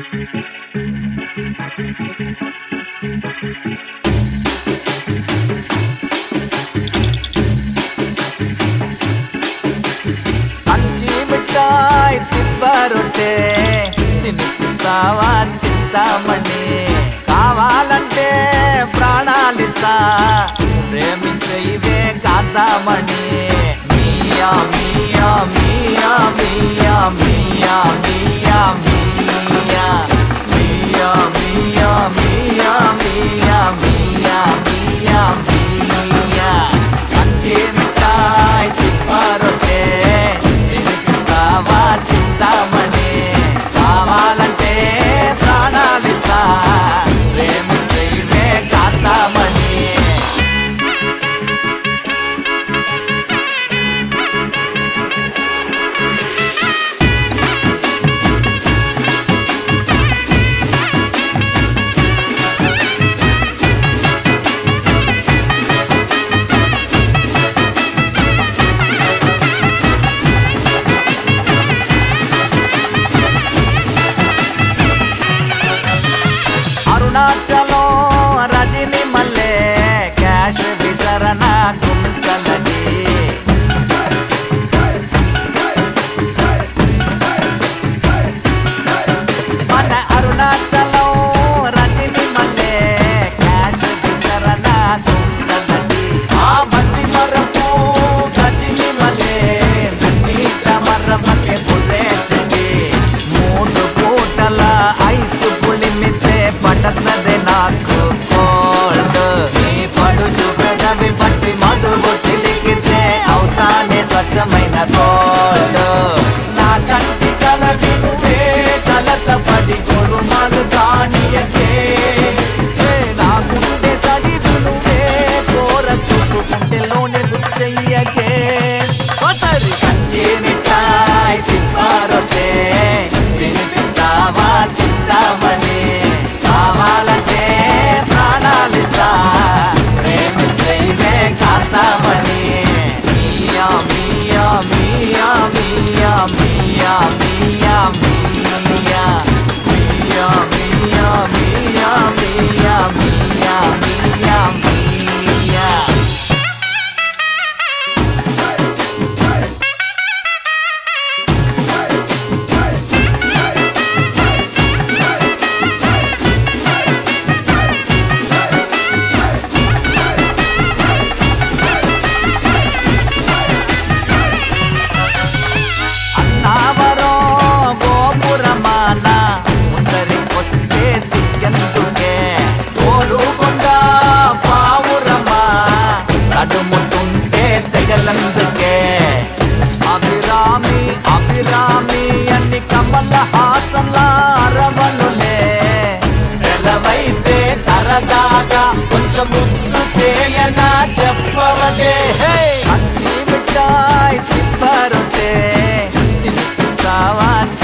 కంచి మిఠాయి తిప్ప రొట్టె తినిపిస్తావా చింతామణి కావాలంటే ప్రాణాలిస్తా ప్రేమించే ఇదే కాంతామణి మియా మియా మియా మియా మియా మియా మియా మియా మియా మియా మియా మియా మియా మియా కంచి మిఠాయి తిప్ప రొట్టె తినిపిస్తావా చింతామణి కావాలంటే ప్రాణాలిస్తా ప్రేమించే ఇదే కాంతామణి అరుణాచలం రజని మల్లె క్యాష్ విసరణ గుంటలని మన అరుణాచలం రజని మల్లె క్యాష్ విసరణ గుంటలని ఆ మట్టి మరపు రజని మల్లె నన్నీట మర్రమకే పురేచకి మూడు పూటల ఐసు పులిమితే పడతది నాకు కోల్డ్ నీ పడుచు పెదవి పట్టి మధువు చిలికితే అవుతానే స్వచ్ఛమైన గోల్డ్ నా కంటి కల వినువే కలత పడి గొడుమలు కానియకే ఏ నా గుండె సడి వినువే కోర చూపు గుండెలోనే గుచ్చయ్యకే ఒకసారి కంచి మిఠాయి తిప్పారొట్టే తినిపిస్తావా చింతామణి కావాలంటే ప్రాణాలిస్తా ప్రేమించైవే కాంతామణి మియా మియా మియా మియా మియా మియా మియా మియా మియా మియా మియా మియా మియా మియా అన్నావరో గోపురమాన ముందరికొస్తే సిగ్గెందుకే కోలుకొండ పావురమా నడుముతుంటే సెగలందుకే అభిరామి అభిరామి అన్ని కమల హాసన్ల అరవనులే సెలవైతే సరదాగా కొంచెం ముద్దు చేయనా చెప్పవలే హే! కంచి మిఠాయి తిప్పరొట్టే తినిపిస్తావా